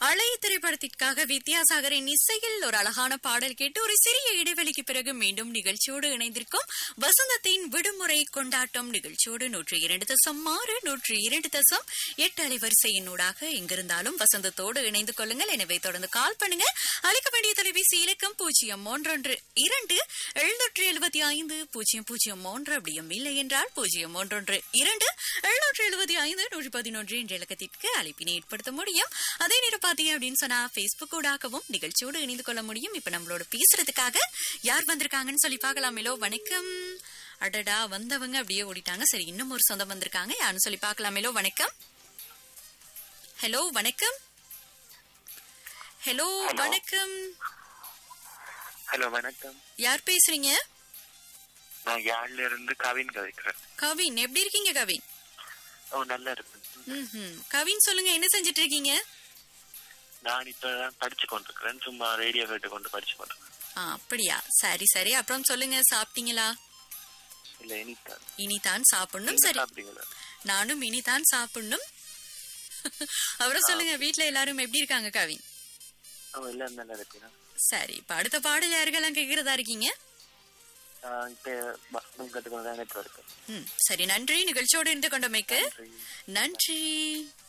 அழைய திரைப்படத்திற்காக வித்யாசாகரின் இசையில் ஒரு அழகான பாடல் கேட்டு ஒரு சிறிய இடைவெளிக்கு பிறகு மீண்டும் நிகழ்ச்சியோடு இணைந்திருக்கும் வசந்தத்தின் விடுமுறை கொண்டாட்டம் நிகழ்ச்சியோடு நூற்றி இரண்டு தசம் ஆறு நூற்றி இரண்டு தசம் எட்டு அலைவரிசையினூடாக எங்கிருந்தாலும் வசந்தத்தோடு இணைந்து கொள்ளுங்கள் எனவே தொடர்ந்து கால் பண்ணுங்க அழைக்க வேண்டிய தொலைபேசி இலக்கம் பூஜ்ஜியம் மூன்றொன்று இரண்டு எழுநூற்றி எழுபத்தி ஐந்து பூஜ்ஜியம் பூஜ்ஜியம் மூன்று அப்படியும் இல்லை என்றால் பூஜ்ஜியம் மூன்றொன்று இரண்டு எழுநூற்றி எழுபத்தி ஐந்து நூற்றி பதினொன்று என்ற இலக்கத்திற்கு அழைப்பினை ஏற்படுத்த முடியும் அதே நேரம் பாத்தீங்க அப்படின்னு சொன்னா பேஸ்புக் ஊடாகவும் நிகழ்ச்சியோடு இணைந்து கொள்ள முடியும் இப்ப நம்மளோட பேசுறதுக்காக யார் வந்திருக்காங்கன்னு சொல்லி பார்க்கலாமேலோ வணக்கம் அடடா வந்தவங்க அப்படியே ஓடிட்டாங்க சரி இன்னும் ஒரு சொந்தம் வந்திருக்காங்க யாருன்னு சொல்லி பார்க்கலாமேலோ வணக்கம் ஹலோ வணக்கம் ஹலோ Hello. வணக்கம் ஹலோ வணக்கம் யார் பேசுறீங்க நான் யாழ்ல இருந்து கவின் கதைக்கிறேன் கவின் எப்படி இருக்கீங்க கவின் ஓ நல்லா இருக்கு ம்ஹும். கவின் சொல்லுங்க என்ன செஞ்சுட்டு இருக்கீங்க நான் இப்ப படிச்சு கொண்டிருக்கிறேன் சும்மா ரேடியோ கேட்டு கொண்டு படிச்சு கொண்டிருக்கேன் ஆ, அப்படியா சரி சரி அப்புறம் சொல்லுங்க சாப்பிட்டீங்களா இல்ல இனித்தான் இனிதான் சாப்பிடணும் நீங்க சரி சாப்பிட்டீங்களா நானும் இனிதான் சாப்பிடணும் அப்புறம் சொல்லுங்க வீட்ல எல்லாரும் எப்படி இருக்காங்க கவின் ஓ எல்லாரும் நல்லா இருக்கீங்க சரி இப்ப அடுத்த பாடல் யாருக்கெல்லாம் கேக்குறதா இருக்கீங்க நான் இப்ப பஸ் கட்டுக்கொண்டு தான் இருக்கேன் ம் சரி நன்றி நிகழ்ச்சியோடு இருந்து கொண்டமைக்கு நன்றி. நன்றி